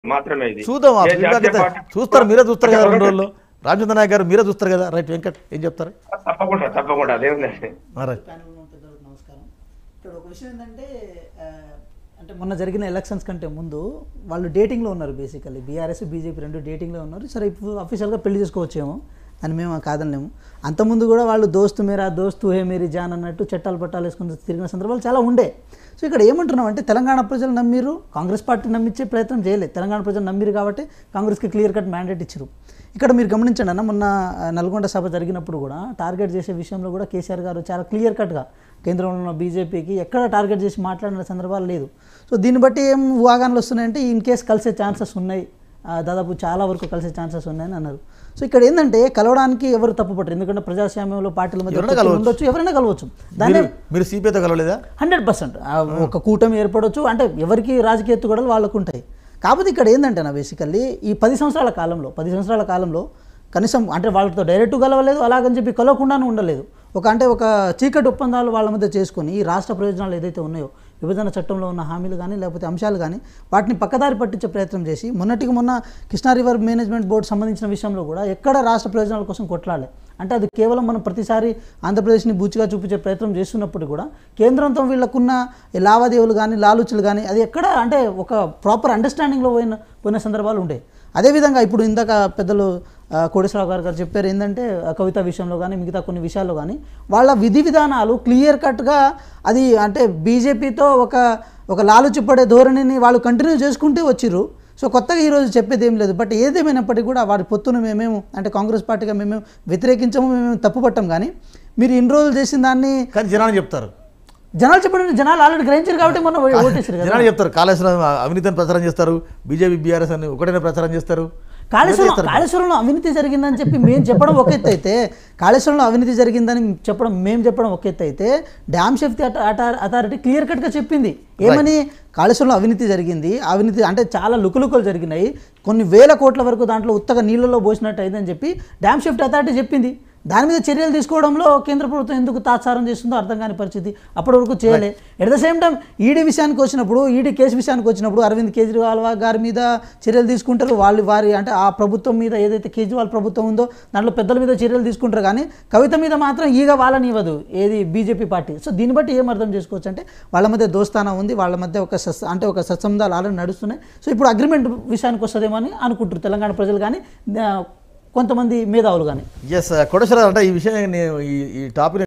మాత్రమే ఇది చూద్దాం ఆ ఏ feedback జాతీయ అయితే పార్టీ చూస్తారు మీరే చూస్తారు కదా రెండు ఒకటి- రోజుల్లో రామచంద్ర నాయక్ గారు మీరే చూస్తారు కదా రైట్ వెంకట్ ఏం చెప్తారు తప్పకుండా తప్పకుండా అదేముందండి ఆ, రైట్ ప్యానెల్ ఉన్న పెద్దలకు నమస్కారం ఇక్కడ ఒక విషయం ఏంటంటే ఆ, అంటే మొన్న జరిగిన ఎలక్షన్స్ కంటే ముందు వాళ్ళు డేటింగ్లో ఉన్నారు బేసికల్లీ బీఆర్ఎస్ బీజేపీ రెండు డేటింగ్లో ఉన్నారు సరే ఇప్పుడు అఫీషియల్గా పెళ్లి చేసుకోవచ్చేమో అని మేము కాదనలేము అంతకుముందు కూడా వాళ్ళు దోస్తు మేరా దోస్తు హే మేరీ జాన్ అన్నట్టు చట్టాలు పట్టాలు వేసుకుని తిరిగిన సందర్భాలు చాలా ఉండే సో ఇక్కడ ఏమంటున్నాం అంటే తెలంగాణ ప్రజలు నమ్మిరు కాంగ్రెస్ పార్టీ నమ్మించే ప్రయత్నం చేయలేదు తెలంగాణ ప్రజలు నమ్మిరు కాబట్టి కాంగ్రెస్కి క్లియర్ కట్ మ్యాండేట్ ఇచ్చారు ఇక్కడ మీరు గమనించండి అన్న మొన్న ఆ, నల్గొండ సభ జరిగినప్పుడు కూడా టార్గెట్ చేసే విషయంలో కూడా కేసీఆర్ గారు చాలా క్లియర్ కట్గా కేంద్రంలో ఉన్న బీజేపీకి ఎక్కడ టార్గెట్ చేసి మాట్లాడిన సందర్భాలు లేదు సో దీన్ని బట్టి ఏం ఊహాగానాలు వస్తున్నాయంటే ఇన్ కేస్ కలిసే ఛాన్సెస్ ఉన్నాయి ఆ, దాదాపు చాలా వరకు కలిసే ఛాన్సెస్ ఉన్నాయని అన్నారు సో ఇక్కడ ఏంటంటే కలవడానికి ఎవరు తప్పుపట్టరు ఎందుకంటే ప్రజాస్వామ్యంలో పార్టీల మధ్య ఎవరైనా పొత్తులు కలవచ్చు. ఉండొచ్చు ఎవరైనా కలవచ్చు దాన్ని మీరు- మీరు సిపిఐతో కలవలేదా హండ్రెడ్ పర్సెంట్ ఒక కూటమి ఏర్పడవచ్చు అంటే ఎవరికి రాజకీయ ఎత్తుగడలు వాళ్ళకు ఉంటాయి కాకపోతే ఇక్కడ ఏంటంటే నా బేసికల్లీ ఈ పది సంవత్సరాల కాలంలో పది సంవత్సరాల కాలంలో కనీసం అంటే వాళ్ళతో డైరెక్ట్ కలవలేదు అలాగని చెప్పి కలవకుండానే ఉండలేదు ఒక అంటే ఒక చీకటి ఒప్పందాలు వాళ్ళ మధ్య చేసుకొని ఈ రాష్ట్ర ప్రయోజనాలు ఏదైతే ఉన్నాయో విభజన చట్టంలో ఉన్న హామీలు కానీ లేకపోతే అంశాలు కానీ వాటిని పక్కదారి పట్టించే ప్రయత్నం చేసి మొన్నటికి మొన్న కృష్ణా రివర్ మేనేజ్మెంట్ బోర్డు సంబంధించిన విషయంలో కూడా ఎక్కడ రాష్ట్ర ప్రయోజనాల కోసం కొట్లాడాలి అంటే అది కేవలం మనం ప్రతిసారి ఆంధ్రప్రదేశ్ని బూచిగా చూపించే ప్రయత్నం చేస్తున్నప్పుడు కూడా కేంద్రంతో వీళ్ళకున్న ఈ లావాదేవీలు కానీ లాలుచులు కానీ అది ఎక్కడ అంటే ఒక ప్రాపర్ అండర్స్టాండింగ్లో పోయిన పోయిన సందర్భాలు ఉండే అదేవిధంగా ఇప్పుడు ఇందాక పెద్దలు ఆ, కోటేశ్వరరావు గారు గారు చెప్పారు ఏంటంటే ఆ, కవిత విషయంలో కానీ మిగతా కొన్ని విషయాల్లో కానీ వాళ్ళ విధి విధానాలు క్లియర్ కట్గా అది అంటే బీజేపీతో ఒక ఒక లాలుచి పడే ధోరణిని వాళ్ళు కంటిన్యూ చేసుకుంటూ వచ్చిర్రు సో కొత్తగా ఈరోజు చెప్పేది ఏం లేదు బట్ ఏదేమైనప్పటికీ కూడా వారి పొత్తును మేమేమో అంటే కాంగ్రెస్ పార్టీగా మేమేం వ్యతిరేకించము మేమేం తప్పుపట్టం కానీ మీరు ఇన్ని రోజులు చేసిన దాన్ని కానీ జనాలు చెప్తారు జనాలు చెప్పండి జనాలు ఆల్రెడీ గ్రహించారు కాబట్టి మనం ఓటేసారు కదా జనాలు చెప్తారు కాళేశ్వరం అవినీతిని ప్రచారం చేస్తారు బీజేపీ బీఆర్ఎస్ అని ఒకటేనే ప్రచారం చేస్తారు కాళేశ్వరం కాళేశ్వరంలో అవినీతి జరిగిందని చెప్పి మేము చెప్పడం ఒక ఎత్తు అయితే కాళేశ్వరంలో అవినీతి జరిగిందని చెప్పడం మేము చెప్పడం ఒక ఎత్తు అయితే డ్యామ్ సేఫ్టీ అథారిటీ క్లియర్ కట్గా చెప్పింది ఏమని కాళేశ్వరంలో అవినీతి జరిగింది అవినీతి అంటే చాలా లుకులుకలు జరిగినాయి కొన్ని వేల కోట్ల వరకు దాంట్లో ఉత్తగా నీళ్ళలో పోసినట్టు అయిందని చెప్పి డ్యామ్ సేఫ్టీ అథారిటీ చెప్పింది దాని మీద చర్యలు తీసుకోవడంలో కేంద్ర ప్రభుత్వం ఎందుకు తాత్సారం చేస్తుందో అర్థం కాని పరిస్థితి అప్పటి వరకు చేయలే at the same time ED విషయానికి వచ్చినప్పుడు ఈడీ కేసు విషయానికి వచ్చినప్పుడు అరవింద్ కేజ్రీవాల్ గారి మీద చర్యలు తీసుకుంటారు వాళ్ళు వారి అంటే ఆ ప్రభుత్వం మీద ఏదైతే కేజ్రీవాల్ ప్రభుత్వం ఉందో దాంట్లో పెద్దల మీద చర్యలు తీసుకుంటారు కానీ కవిత మీద మాత్రం ఈగ వాళ్ళని ఇవ్వదు ఏది బీజేపీ పార్టీ సో దీన్ని బట్టి ఏం అర్థం చేసుకోవచ్చు అంటే వాళ్ళ మధ్య దోస్తానా ఉంది వాళ్ళ మధ్య ఒక సస్ అంటే ఒక సత్సంధాలు ఆల్రెడీ నడుస్తున్నాయి సో ఇప్పుడు అగ్రిమెంట్ విషయానికి వస్తుందేమో అని అనుకుంటారు తెలంగాణ ప్రజలు కానీ ఆ, కొంతమంది మేధావులు కానీ ఎస్ కోటేశ్వర అంటే ఈ విషయం నేను ఈ ఈ టాపిక్